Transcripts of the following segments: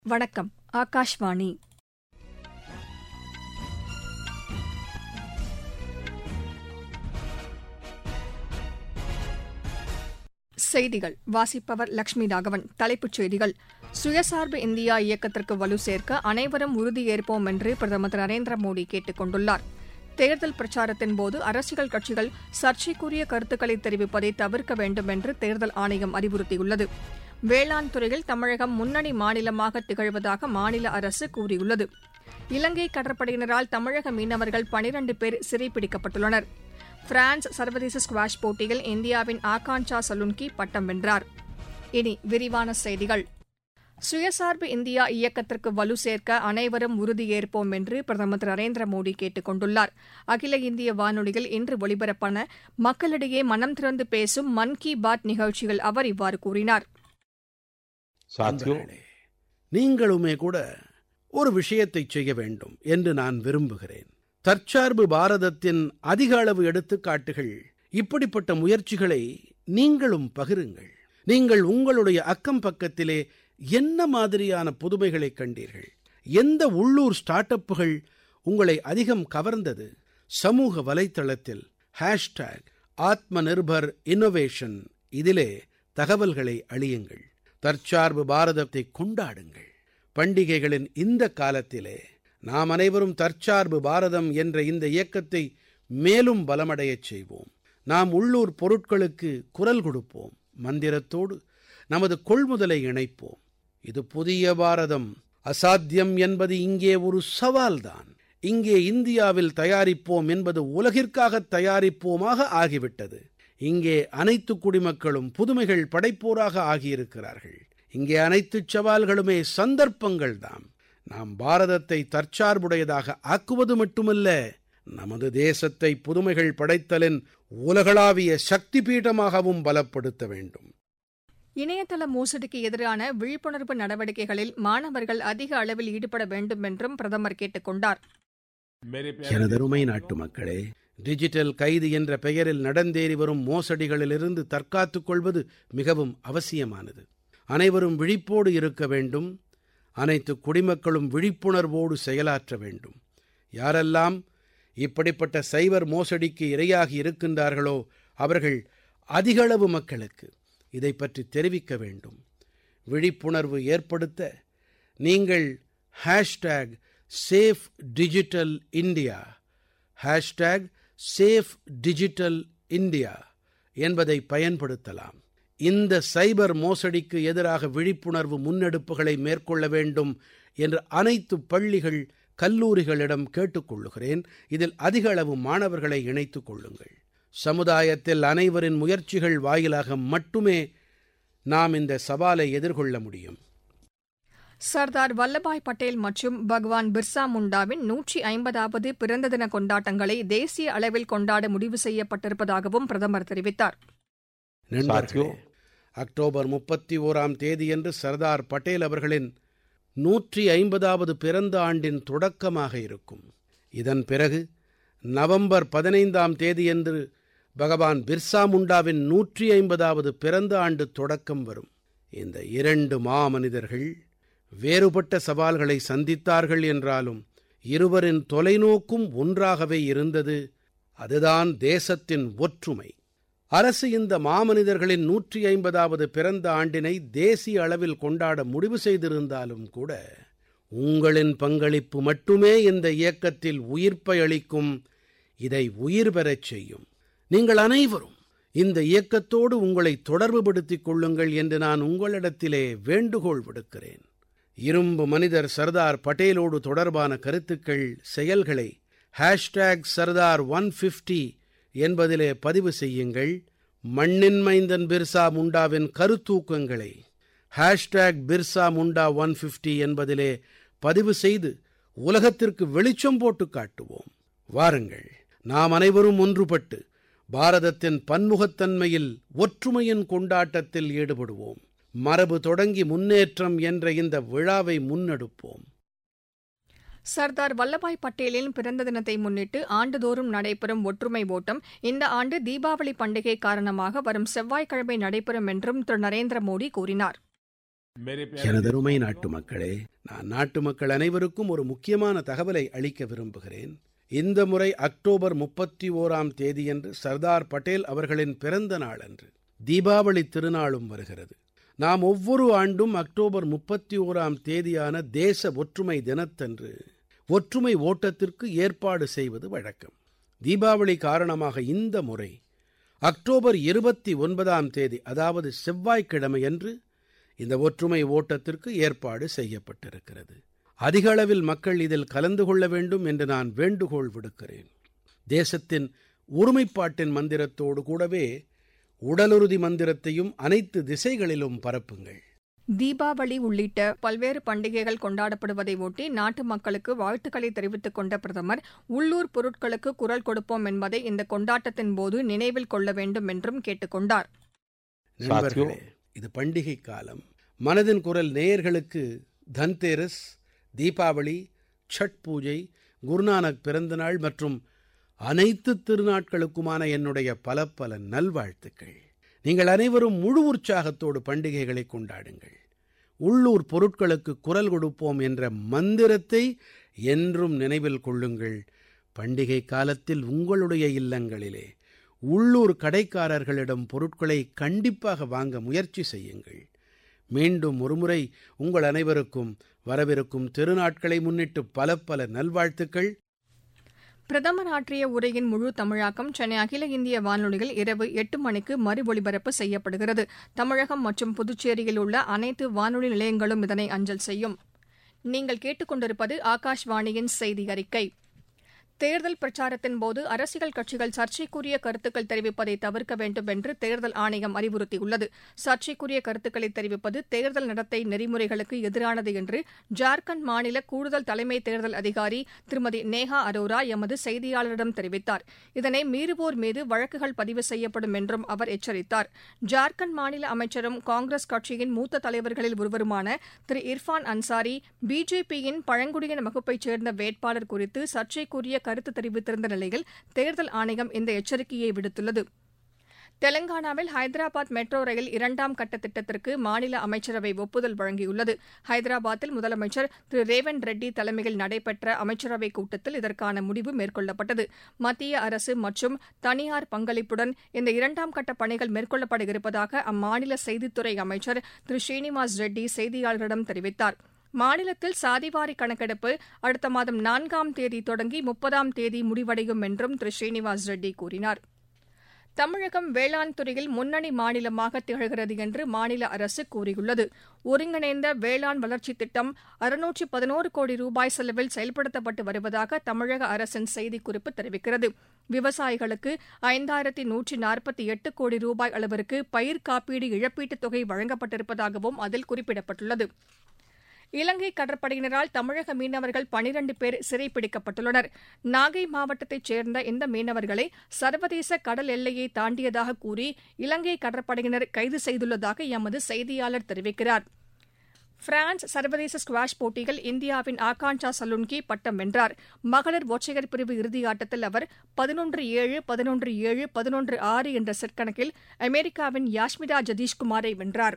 வணக்கம் ஆகாஷ்வாணி செய்திகள் வாசிப்பவர் லட்சுமி ராகவன் தலைப்புச் செய்திகள் சுயசார்பு இந்தியா இயக்கத்திற்கு வலு சேர்க்க அனைவரும் உறுதியேற்போம் என்று பிரதமர் திரு நரேந்திர மோடி கேட்டுக் கொண்டுள்ளார் தேர்தல் பிரச்சாரத்தின்போது அரசியல் கட்சிகள் சர்ச்சைக்குரிய கருத்துக்களை தெரிவிப்பதை தவிர்க்க வேண்டும் என்று தேர்தல் ஆணையம் அறிவுறுத்தியுள்ளது வேளாண் துறையில் தமிழகம் முன்னணி மாநிலமாக திகழ்வதாக மாநில அரசு கூறியுள்ளது இலங்கை கடற்படையினரால் தமிழக மீனவர்கள் பனிரண்டு பேர் சிறைப்பிடிக்கப்பட்டுள்ளனர் பிரான்ஸ் சர்வதேச ஸ்குவாஷ் போட்டியில் இந்தியாவின் ஆகான்ஷா சலுன்கி பட்டம் வென்றார் இனி விரிவான செய்திகள் சுயசார்பு இந்தியா இயக்கத்திற்கு வலு சேர்க்க அனைவரும் உறுதியேற்போம் என்று பிரதமர் திரு நரேந்திர மோடி கேட்டுக் கொண்டுள்ளார் அகில இந்திய வானொலியில் இன்று ஒலிபரப்பான மக்களிடையே மனம் திறந்து பேசும் மன் கி பாத் நிகழ்ச்சியில் அவர் இவ்வாறு கூறினார் साथियों நண்பர்களே, நீங்களுமே கூட ஒரு விஷயத்தை செய்ய வேண்டும் என்று நான் விரும்புகிறேன் தற்சார்பு பாரதத்தின் அதிக அளவு எடுத்துக்காட்டுகள் இப்படிப்பட்ட முயற்சிகளை நீங்களும் பகிருங்கள் நீங்கள் உங்களுடைய அக்கம் பக்கத்திலே என்ன மாதிரியான புதுமைகளைக் கண்டீர்கள் எந்த உள்ளூர் ஸ்டார்ட் அப்புகள் உங்களை அதிகம் கவர்ந்தது சமூக வலைத்தளத்தில் ஹேஷ்டேக் ஆத்ம நிர்பர் இன்னோவேஷன் இதிலே தகவல்களை அளியுங்கள் தற்சார்பு பாரதத்தை கொண்டாடுங்கள் பண்டிகைகளின் இந்த காலத்திலே நாம் அனைவரும் தற்சார்பு பாரதம் என்ற இந்த இயக்கத்தை மேலும் பலமடையச் செய்வோம் நாம் உள்ளூர் பொருட்களுக்கு குரல் கொடுப்போம் மந்திரத்தோடு நமது கொள்முதலை இணைப்போம் இது புதிய பாரதம் அசாத்தியம் என்பது இங்கே ஒரு சவால்தான் இங்கே இந்தியாவில் தயாரிப்போம் என்பது உலகிற்காக தயாரிப்போமாக ஆகிவிட்டது இங்கே அனைத்து குடிமக்களும் புதுமைகள் படைப்போராக ஆகியிருக்கிறார்கள் இங்கே அனைத்து சவால்களுமே சந்தர்ப்பங்கள்தாம் நாம் பாரதத்தை தற்சார்புடையதாக ஆக்குவது மட்டுமல்ல நமது தேசத்தை புதுமைகள் படைத்தலின் உலகளாவிய சக்தி பீഠமாகவும் பலப்படுத்த வேண்டும் இணையதள மோசடிக்கு எதிரான விழிப்புணர்வு நடவடிக்கைகளில் மாணவர்கள் அதிக அளவில் ஈடுபட வேண்டும் என்றும் பிரதமர் கேட்டுக் கொண்டார் मेरे प्यारे எனதருமை நாட்டு மக்களே டிஜிட்டல் கைது என்ற பெயரில் நடந்தேறி வரும் மோசடிகளிலிருந்து தற்காத்துக் கொள்வது மிகவும் அவசியமானது அனைவரும் விழிப்போடு இருக்க வேண்டும் அனைத்து குடிமக்களும் விழிப்புணர்வோடு செயலாற்ற வேண்டும் யாரெல்லாம் இப்படிப்பட்ட சைபர் மோசடிக்கு இரையாகி இருக்கின்றார்களோ அவர்கள் அதிகளவு மக்களுக்கு இதை பற்றி தெரிவிக்க வேண்டும் விழிப்புணர்வு ஏற்படுத்த நீங்கள் hashtag safe digital India hashtag safe digital India என்பதை பயன்படுத்தலாம் இந்த சைபர் மோசடிக்கு எதிராக விழிப்புணர்வு முன்னெடுப்புகளை மேற்கொள்ள வேண்டும் என்று அனைத்து பள்ளிகள் கல்லூரிகளிடம் கேட்டுக்கொள்ளுகிறேன் இதில் அதிக அளவு மாணவர்களை இணைத்துக் கொள்ளுங்கள் சமுதாயத்தில் அனைவரின் முயற்சிகள் வாயிலாக மட்டுமே நாம் இந்த சவாலை எதிர்கொள்ள முடியும் சர்தார் வல்லபாய் பட்டேல் மற்றும் பகவான் பிர்சா முண்டாவின் நூற்றி ஐம்பதாவது பிறந்த தின கொண்டாட்டங்களை தேசிய அளவில் கொண்டாட முடிவு செய்யப்பட்டிருப்பதாகவும் பிரதமர் தெரிவித்தார் நண்பர்களே அக்டோபர் முப்பத்தி ஓராம் தேதியன்று சர்தார் பட்டேல் அவர்களின் நூற்றி ஐம்பதாவது பிறந்த ஆண்டின் தொடக்கமாக இருக்கும் இதன் பிறகு நவம்பர் பதினைந்தாம் தேதியன்று பகவான் பிர்சா முண்டாவின் நூற்றி ஐம்பதாவது பிறந்த ஆண்டு தொடக்கம் வரும் இந்த இரண்டு மாமனிதர்கள் வேறுபட்ட சவால்களை சந்தித்தார்கள் என்றாலும் இருவரின் தொலைநோக்கும் ஒன்றாகவே இருந்தது அதுதான் தேசத்தின் ஒற்றுமை அரசு இந்த மாமனிதர்களின் நூற்றி ஐம்பதாவது பிறந்த ஆண்டினை தேசிய அளவில் கொண்டாட முடிவு செய்திருந்தாலும் கூட உங்களின் பங்களிப்பு மட்டுமே இந்த இயக்கத்தில் உயிர்ப்பை அளிக்கும் இதை உயிர் பெறச் செய்யும் நீங்கள் அனைவரும் இந்த இயக்கத்தோடு உங்களை தொடர்புபடுத்திக் கொள்ளுங்கள் என்று நான் உங்களிடத்திலே வேண்டுகோள் விடுக்கிறேன் இரும்பு மனிதர் சர்தார் பட்டேலோடு தொடர்பான கருத்துக்கள் செயல்களை ஹேஷ்டேக் சர்தார் ஒன் ஃபிஃப்டி என்பதிலே பதிவு செய்யுங்கள் மண்ணின் மைந்தன் பிர்சா முண்டாவின் கருத்தூக்கங்களை hashtag Birsa Munda one fifty என்பதிலே பதிவு செய்து உலகத்திற்கு வெளிச்சம் போட்டு காட்டுவோம் வாருங்கள் நாம் அனைவரும் ஒன்றுபட்டு பாரதத்தின் பன்முகத்தன்மையில் ஒற்றுமையின் கொண்டாட்டத்தில் ஈடுபடுவோம் மரபு தொடங்கி முன்னேற்றம் என்ற இந்த விழாவை முன்னெடுப்போம் சர்தார் வல்லபாய் பட்டேலின் பிறந்த தினத்தை முன்னிட்டு ஆண்டுதோறும் நடைபெறும் ஒற்றுமை ஓட்டம் இந்த ஆண்டு தீபாவளி பண்டிகை காரணமாக வரும் செவ்வாய்க்கிழமை நடைபெறும் என்றும் திரு நரேந்திர மோடி கூறினார் मेरे எனதருமை நாட்டு மக்களே நான் நாட்டு மக்கள் அனைவருக்கும் ஒரு முக்கியமான தகவலை அளிக்க விரும்புகிறேன் இந்த முறை அக்டோபர் முப்பத்தி ஓராம் தேதியன்று சர்தார் பட்டேல் அவர்களின் பிறந்த நாள் அன்று தீபாவளி திருநாளும் வருகிறது நாம் ஒவ்வொரு ஆண்டும் அக்டோபர் முப்பத்தி ஓராம் தேதியான தேச ஒற்றுமை தினத்தன்று ஒற்றுமை ஓட்டத்திற்கு ஏற்பாடு செய்வது வழக்கம் தீபாவளி காரணமாக இந்த முறை அக்டோபர் இருபத்தி ஒன்பதாம் தேதி அதாவது செவ்வாய்க்கிழமையன்று இந்த ஒற்றுமை ஓட்டத்திற்கு ஏற்பாடு செய்யப்பட்டிருக்கிறது அதிக அளவில் மக்கள் இதில் கலந்து கொள்ள வேண்டும் என்று நான் வேண்டுகோள் விடுக்கிறேன் தேசத்தின் ஒருமைப்பாட்டின் மந்திரத்தோடு கூடவே உடலுறுதி மந்திரத்தையும் அனைத்து திசைகளிலும் பரப்புங்கள் தீபாவளி உள்ளிட்ட பல்வேறு பண்டிகைகள் கொண்டாடப்படுவதை ஒட்டி நாட்டு மக்களுக்கு வாழ்த்துக்களை தெரிவித்துக் கொண்ட பிரதமர் உள்ளூர் பொருட்களுக்கு குரல் கொடுப்போம் என்பதை இந்த கொண்டாட்டத்தின் போது நினைவில் கொள்ள வேண்டும் என்றும் கேட்டுக் கொண்டார் நண்பர்களே இது பண்டிகை காலம் மனதின் குரல் நேயர்களுக்கு தன்தேரஸ் தீபாவளி சட் பூஜை குருநானக் பிறந்தநாள் மற்றும் அனைத்து திருநாட்களுக்குமான என்னுடைய பல பல நல்வாழ்த்துக்கள் நீங்கள் அனைவரும் முழு உற்சாகத்தோடு பண்டிகைகளை கொண்டாடுங்கள் உள்ளூர் பொருட்களுக்கு குரல் கொடுப்போம் என்ற மந்திரத்தை என்றும் நினைவில் கொள்ளுங்கள் பண்டிகை காலத்தில் உங்களுடைய இல்லங்களிலே உள்ளூர் கடைக்காரர்களிடம் பொருட்களை கண்டிப்பாக வாங்க முயற்சி செய்யுங்கள் மீண்டும் ஒருமுறை உங்கள் அனைவருக்கும் வரவிருக்கும் திருநாட்களை முன்னிட்டு பல பல நல்வாழ்த்துக்கள் பிரதமர் ஆற்றிய உரையின் முழு தமிழாக்கம் சென்னை அகில இந்திய வானொலியில் இரவு எட்டு மணிக்கு மறு ஒலிபரப்பு செய்யப்படுகிறது தமிழகம் மற்றும் புதுச்சேரியில் உள்ள அனைத்து வானொலி நிலையங்களும் இதனை அஞ்சல் செய்யும் நீங்கள் கேட்டுக்கொண்டிருப்பது ஆகாஷ்வாணியின் செய்தி அறிக்கை தேர்தல் பிரச்சாரத்தின் போது அரசியல் கட்சிகள் சர்ச்சைக்குரிய கருத்துக்கள் தெரிவிப்பதை தவிர்க்க வேண்டும் என்று தேர்தல் ஆணையம் அறிவுறுத்தியுள்ளது சர்ச்சைக்குரிய கருத்துக்களை தெரிவிப்பது தேர்தல் நடத்தை நெறிமுறைகளுக்கு எதிரானது என்று ஜார்க்கண்ட் மாநில கூடுதல் தலைமை தேர்தல் அதிகாரி திருமதி நேஹா அரோரா எமது செய்தியாளரிடம் தெரிவித்தார் இதனை மீறுவோர் மீது வழக்குகள் பதிவு செய்யப்படும் என்றும் அவர் எச்சரித்தார் ஜார்க்கண்ட் மாநில அமைச்சரும் காங்கிரஸ் கட்சியின் மூத்த தலைவர்களில் ஒருவருமான திரு இர்ஃபான் அன்சாரி பிஜேபியின் பழங்குடியின வகுப்பைச் சேர்ந்த வேட்பாளர் குறித்து சர்ச்சைக்குரிய கருத்து தெரிவித்திருந்த நிலையில் தேர்தல் ஆணையம் இந்த எச்சரிக்கையை விடுத்துள்ளது தெலங்கானாவில் ஹைதராபாத் மெட்ரோ ரயில் இரண்டாம் கட்ட திட்டத்திற்கு மாநில அமைச்சரவை ஒப்புதல் வழங்கியுள்ளது ஹைதராபாத்தில் முதலமைச்சர் திரு ரேவந்த் ரெட்டி தலைமையில் நடைபெற்ற அமைச்சரவைக் கூட்டத்தில் இதற்கான முடிவு மேற்கொள்ளப்பட்டது மத்திய அரசு மற்றும் தனியார் பங்களிப்புடன் இந்த இரண்டாம் கட்ட பணிகள் மேற்கொள்ளப்பட இருப்பதாக அம்மாநில செய்தித்துறை அமைச்சர் திரு ஸ்ரீனிவாஸ் ரெட்டி செய்தியாளர்களிடம் தெரிவித்தார் மாநிலத்தில் சாதிவாரி கணக்கெடுப்பு அடுத்த மாதம் நான்காம் தேதி தொடங்கி முப்பதாம் தேதி முடிவடையும் என்றும் திரு ஸ்ரீனிவாஸ் ரெட்டி கூறினார் தமிழகம் வேளாண் துறையில் முன்னணி மாநிலமாக திகழ்கிறது என்று மாநில அரசு கூறியுள்ளது ஒருங்கிணைந்த வேளாண் வளர்ச்சித் திட்டம் அறுநூற்று பதினோரு கோடி ரூபாய் செலவில் செயல்படுத்தப்பட்டு வருவதாக தமிழக அரசின் செய்திக்குறிப்பு தெரிவிக்கிறது விவசாயிகளுக்கு ஐந்தாயிரத்தி நூற்றி நாற்பத்தி எட்டு கோடி ரூபாய் அளவிற்கு பயிர் காப்பீடு இழப்பீட்டுத் தொகை வழங்கப்பட்டிருப்பதாகவும் அதில் குறிப்பிடப்பட்டுள்ளது இலங்கை கடற்படையினரால் தமிழக மீனவர்கள் பனிரண்டு பேர் சிறைப்பிடிக்கப்பட்டுள்ளனர் நாகை மாவட்டத்தைச் சேர்ந்த இந்த மீனவர்களை சர்வதேச கடல் எல்லையை தாண்டியதாக கூறி இலங்கை கடற்படையினர் கைது செய்துள்ளதாக எமது செய்தியாளர் தெரிவிக்கிறார் பிரான்ஸ் சர்வதேச ஸ்குவாஷ் போட்டியில் இந்தியாவின் ஆகான்ஷா சலுன்கி பட்டம் வென்றார் மகளிர் ஒற்றையர் பிரிவு இறுதியாட்டத்தில் அவர் பதினொன்று ஏழு பதினொன்று ஏழு பதினொன்று ஆறு என்ற செட் கணக்கில் அமெரிக்காவின் யாஷ்மிதா ஜதீஷ்குமாரை வென்றார்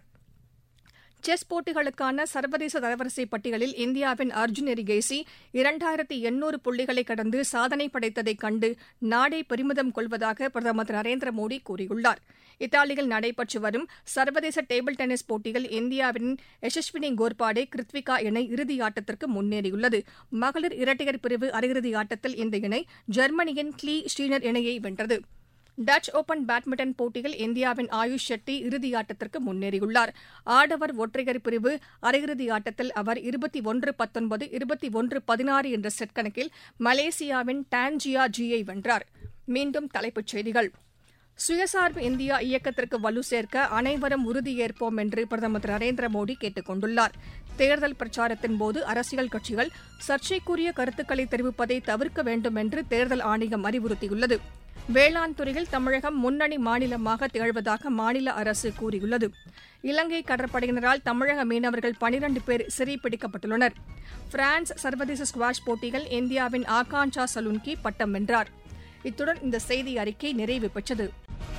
செஸ் போட்டிகளுக்கான சர்வதேச தரவரிசை பட்டியலில் இந்தியாவின் அர்ஜுன் எரிகேசி இரண்டாயிரத்தி எண்ணூறு புள்ளிகளை கடந்து சாதனை படைத்ததைக் கண்டு நாடே பெருமிதம் கொள்வதாக பிரதமர் திரு நரேந்திர மோடி கூறியுள்ளார் இத்தாலியில் நடைபெற்று வரும் சர்வதேச டேபிள் டென்னிஸ் போட்டியில் இந்தியாவின் யசஸ்வினி கோர்பாடே கிருத்விகா இணை இறுதியாட்டத்திற்கு முன்னேறியுள்ளது மகளிர் இரட்டையர் பிரிவு அரையிறுதி ஆட்டத்தில் இந்த இணை ஜெர்மனியின் கிளீ ஸ்ரீனர் இணையை வென்றது டச் ஓபன் பேட்மிண்டன் போட்டியில் இந்தியாவின் ஆயுஷ் ஷெட்டி இறுதியாட்டத்திற்கு முன்னேறியுள்ளார் ஆடவர் ஒற்றையர் பிரிவு அரையிறுதி ஆட்டத்தில் அவர் இருபத்தி ஒன்று பத்தொன்பது இருபத்தி ஒன்று பதினாறு என்ற செட் கணக்கில் மலேசியாவின் டான்ஜியா ஜியை வென்றார் மீண்டும் தலைப்புச் செய்திகள் சுயசார்பு இந்தியா இயக்கத்திற்கு வலு சேர்க்க அனைவரும் உறுதியேற்போம் என்று பிரதமர் திரு நரேந்திர மோடி கேட்டுக் கொண்டுள்ளார் தேர்தல் பிரச்சாரத்தின் போது அரசியல் கட்சிகள் சர்ச்சைக்குரிய கருத்துக்களை தெரிவிப்பதை தவிர்க்க வேண்டும் என்று தேர்தல் ஆணையம் அறிவுறுத்தியுள்ளது வேளாண் துறையில் தமிழகம் முன்னணி மாநிலமாக திகழ்வதாக மாநில அரசு கூறியுள்ளது இலங்கை கடற்படையினரால் தமிழக மீனவர்கள் பனிரண்டு பேர் சிறைப்பிடிக்கப்பட்டுள்ளனர் பிரான்ஸ் சர்வதேச ஸ்குவாஷ் போட்டியில் இந்தியாவின் ஆகான்ஷா சலுன்கி பட்டம் வென்றார் இத்துடன் இந்த செய்தி அறிக்கை நிறைவு பெற்றது